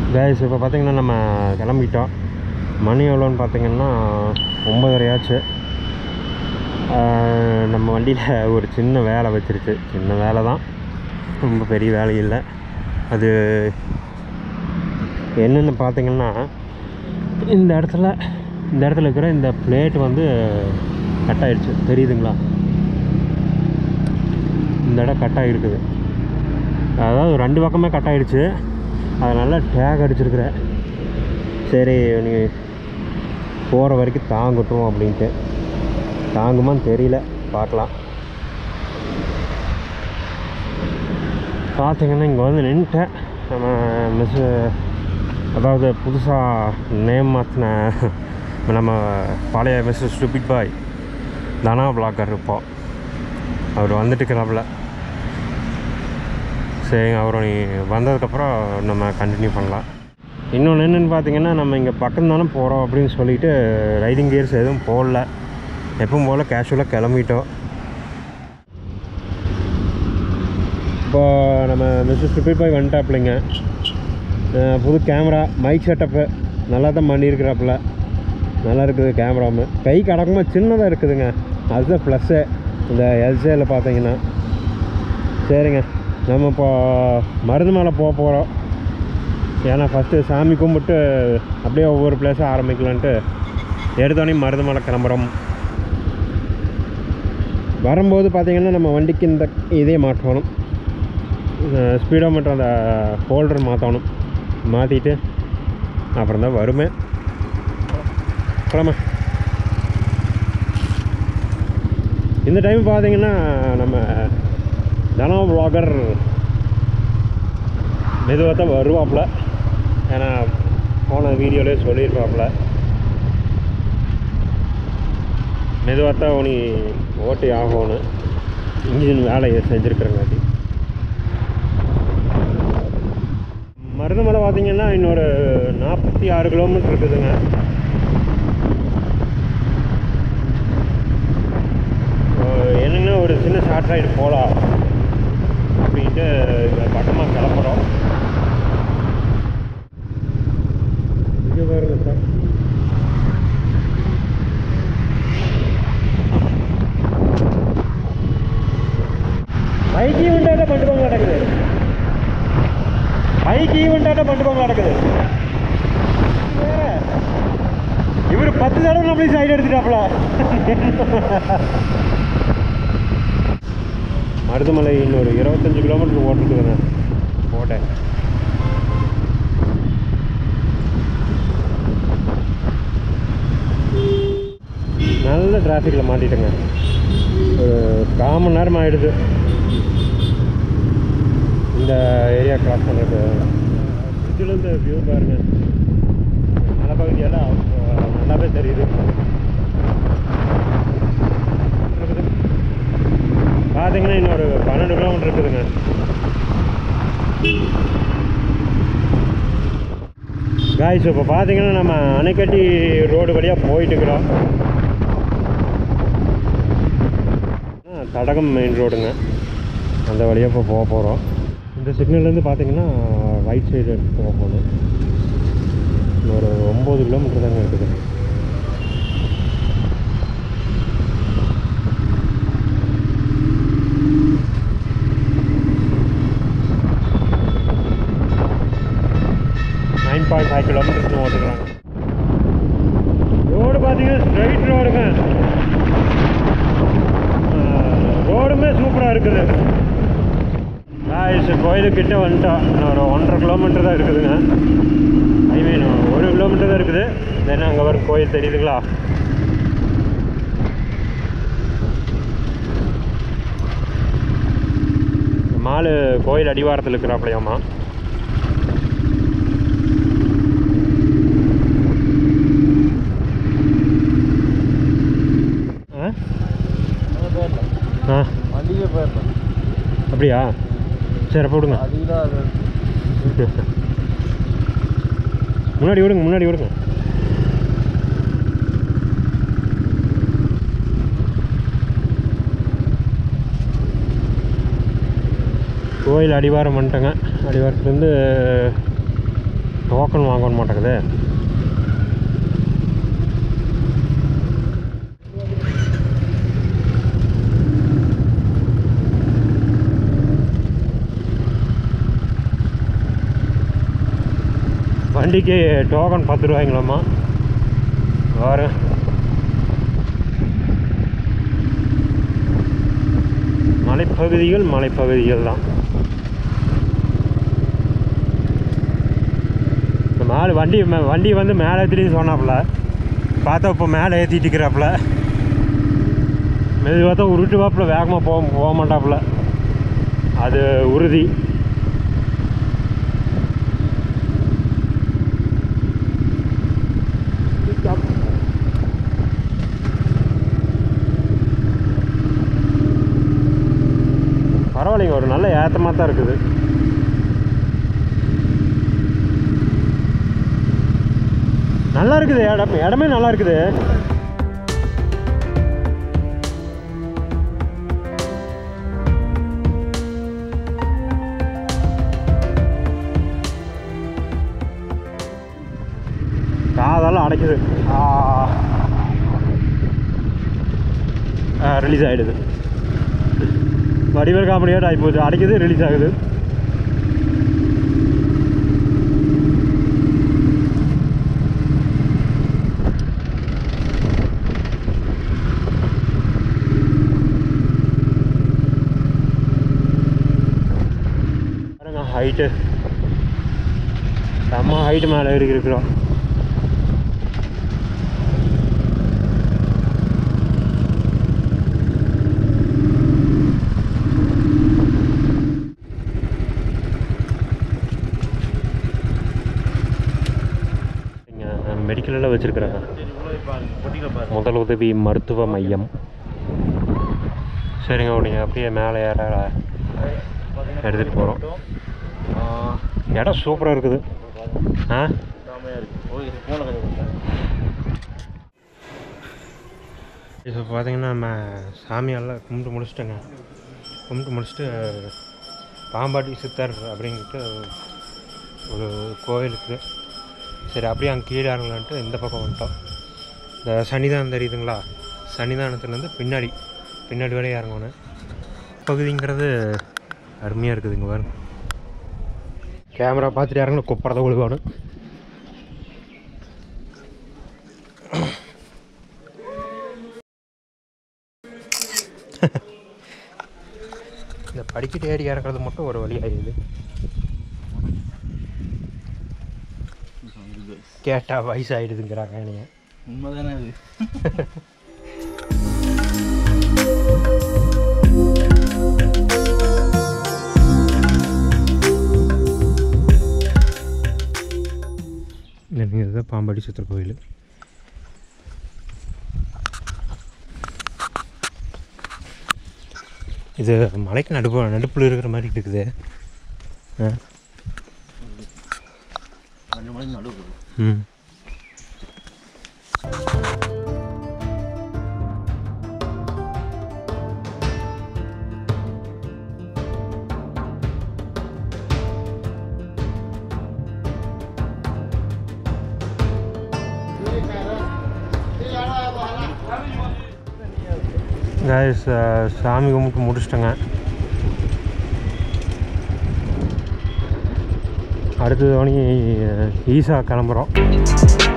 Guys இப்போ பார்த்தீங்கன்னா நம்ம கிளம்பிட்டோம் மணி எவ்வளோன்னு பார்த்தீங்கன்னா ஒம்பதரையாச்சு ஆஹ் நம்ம வண்டியில் ஒரு சின்ன வேலை வச்சிருச்சு சின்ன வேலை தான் ரொம்ப பெரிய வேலை இல்லை அது என்னென்னு பார்த்தீங்கன்னா இந்த இடத்துல இந்த இடத்துல இருக்கிற இந்த பிளேட் வந்து கட் ஆயிடுச்சு தெரியுதுங்களா இந்த இடம் கட் ஆகிருக்குது அதாவது ரெண்டு பக்கமே கட் ஆகிடுச்சு அதனால் டேக் அடிச்சிருக்கிறேன் சரி நீ போகிற வரைக்கும் தாங்கட்டும் அப்படின்ட்டு தாங்குமான்னு தெரியல பார்க்கலாம் பார்த்தீங்கன்னா இங்கே வந்து நின்றுட்டேன் நம்ம மிஸ் அதாவது புதுசாக நேம் மாற்றின நம்ம பழைய mister stupid boy Dhana blogger இருப்போம் அவர் வந்துட்டு இருக்கிறாப்புல சரி அவர் நீ வந்ததுக்கப்புறம் நம்ம கண்டினியூ பண்ணலாம் இன்னொன்று என்னென்னு பார்த்தீங்கன்னா நம்ம இங்கே பக்கம் தானே போகிறோம் அப்படின்னு சொல்லிட்டு ரைடிங் கியர்ஸ் எதுவும் போடல எப்பவும் போல் கேஷுவலாக கிளம்பிட்டோம் இப்போ நம்ம மிஸ்டர் ஸ்டூபிட் பாய் வந்துட்டாப்புலைங்க அஹ் புது கேமரா மைக் செட்டப்பு நல்லா தான் பண்ணியிருக்கிறாப்புல நல்லா இருக்குது கேமராமு கை கடக்கமாக சின்னதாக இருக்குதுங்க அதுதான் ப்ளஸ்ஸு இந்த எல்சேயில் பார்த்தீங்கன்னா சரிங்க நம்ம இப்போ மருந்து மேலே போக போகிறோம் ஏன்னா ஃபஸ்ட்டு சாமி கும்பிட்டு அப்படியே ஒவ்வொரு பிளேஸாக ஆரம்பிக்கலான்ட்டு எடுத்தோடனே மருந்து மேலே கிளம்புறோம் வரும்போது பார்த்தீங்கன்னா நம்ம வண்டிக்கு இந்த இதே மாற்றணும் ஸ்பீடோ மட்டும் அந்த ஹோல்டர் மாற்றணும் மாற்றிட்டு அப்புறம் தான் வருமே கிளம்ப இந்த டைம் பார்த்தீங்கன்னா நம்ம தனா vlogger மெதுவாக தான் வருவாப்புல ஏன்னா போன வீடியோலேயே சொல்லியிருப்பாப்புல மெதுவாக தான் உனி ஓட்டி ஆகணும் இன்ஜின் வேலையை செஞ்சுருக்குறங்காட்டி மருதமலை பார்த்தீங்கன்னா இன்னொரு நாற்பத்தி ஆறு கிலோமீட்டர் இருக்குதுங்க அஹ் என்னங்கன்னா ஒரு சின்ன ஷார்ட் ரைடு போகலாம் அப்படின்ட்டு பக்கமாக கிளம்புறோம் இங்கே பாருங்க சார் பைக் ஈவெண்ட்டாக பண்ணிட்டு போங்க நடக்குது பைக் ஈவெண்ட்டாக பண்ணிட்டு போங்க நடக்குது இவர் பத்து தடவை நம்மளே சைடு எடுத்துட்டாப்புல மருதமலை இன்னொரு இருபத்தஞ்சு கிலோமீட்டர் ஓட்டிருக்குதுங்க போட்டேன் நல்ல டிராஃபிக்கில் மாட்டிட்டேங்க ஒரு கால் மணி நேரம் ஆகிடுது இந்த ஏரியா கிராஸ் பண்ணுறது இதிலேருந்து வியூ பாருங்க மலைப்பகுதியெல்லாம் அஹ், நல்லாவே தெரியுது இருக்குது. பார்த்தீங்கன்னா இன்னொரு பன்னெண்டு கிலோமீட்டர் இருக்குதுங்க காய்ஸ் இப்போ பார்த்தீங்கன்னா நம்ம அணைக்கட்டி ரோடு வழியாக போயிட்டு இருக்கிறோம் ஆ, தடகம் மெயின் ரோடுங்க அந்த வழியாக இப்போ போக போகிறோம் இந்த சிக்னல்லேருந்து பார்த்தீங்கன்னா ரைட் சைடு எடுத்து போக போகணும் இன்னொரு ஒம்பது கிலோமீட்டர் தாங்க இருக்குது நைன் பாயிண்ட் ஃபைவ் கிலோமீட்டர்ஸ் ஓட்டுக்கிறாங்க ரோடு பார்த்தீங்கன்னா ஸ்ட்ரைட் ரோடுங்க ரோடுமே சூப்பராக இருக்குது ஆயிடுச்சு கோயிலுக்கிட்ட வந்துட்டோம் இன்னும் ஒரு ஒன்றரை கிலோமீட்டர் தான் இருக்குதுங்க ஐ மீன் ஒரு கிலோமீட்டர் தான் இருக்குது தென் அங்கே வர கோயில் தெரியுதுங்களா மாலு கோயில் அடிவாரத்தில் இருக்கிறாப்லையாம்மா ஆ ஆ வண்டியே போயிடணும் அப்படியா சரி அப்போ விடுங்க அதுதான் அது முன்னாடி விடுங்க முன்னாடி விடுங்க கோயில் அடிவாரம் வந்துட்டேங்க அடிவாரத்துலேருந்து டோக்கன் வாங்கணும் மாட்டேங்குது வண்டிக்கு டோக்கன் பத்து ரூபாய்ங்களாம்மா வேறு மலைப்பகுதிகள் மலைப்பகுதிகள் தான் இந்த மேலே வண்டி மே- வண்டி வந்து மேலே ஏற்றிட்டு சொன்னாப்புல பார்த்தா இப்போ மேலே ஏற்றிட்டு இருக்கிறாப்புல மெதுவாக தான் உருட்டு வாப்புல வேகமாக போக போக மாட்டாப்புல அது உறுதி பரவாயில்லைங்க ஒரு நல்ல ஏத்தமாக தான் இருக்குது நல்லா இருக்குது இடம் இடமே நல்லா இருக்குது காதெல்லாம் அடைக்குது ரிலீஸ் ஆகிடுது வடிவேல் காமெடியோட ஆகிப்போச்சு அடைக்குது ரிலீஸ் ஆகுது பாருங்க ஹைட்டு செம்ம ஹைட்டு மேலே ஏறி இருக்கிறோம் இங்கே மெடிக்கலில் வச்சுருக்குறாங்க முதல் உதவி மருத்துவ மையம் சரிங்க நீங்கள் அப்படியே மேலே ஏற எடுத்துகிட்டு போகிறோம் இடம் சூப்பராக இருக்குது ஆ இப்போ பார்த்தீங்கன்னா நம்ம சாமியெல்லாம் கும்பிட்டு முடிச்சிட்டோங்க கும்பிட்டு முடிச்சுட்டு பாம்பாட்டி சித்தர் அப்படின்ட்டு ஒரு கோயிலுக்கு சரி அப்படியே அங்கே கீழே இறங்கலான்ட்டு இந்த பக்கம் வந்துட்டோம் இந்த சன்னிதானம் தெரியுதுங்களா சன்னிதானத்துலேருந்து பின்னாடி பின்னாடி வரையும் இறங்கணும் பகுதிங்கிறது அருமையாக இருக்குதுங்க பாருங்க கேமரா பார்த்துட்டு இறங்கணும் குப்பறதை விழுவானு இந்த படிக்கட்டு ஏறி இறங்குறது மட்டும் ஒரு வழி ஆயிடுது கேட்டா வயசாயிடுதுங்கிறாங்க என்னைய உண்மைதானே அது இல்லைங்க இதுதான் பாம்பாடி சித்திர கோயில் இது மலைக்கு நடுப்பு நடுப்பில் இருக்கிற மாதிரி இருக்குது ஆ ரெண்டு மணிக்கு நடுவு ம் guys uh, சாமி கும்பிட்டு முடிச்சிட்டேங்க அடுத்தது மணி ஈசா கிளம்புறோம்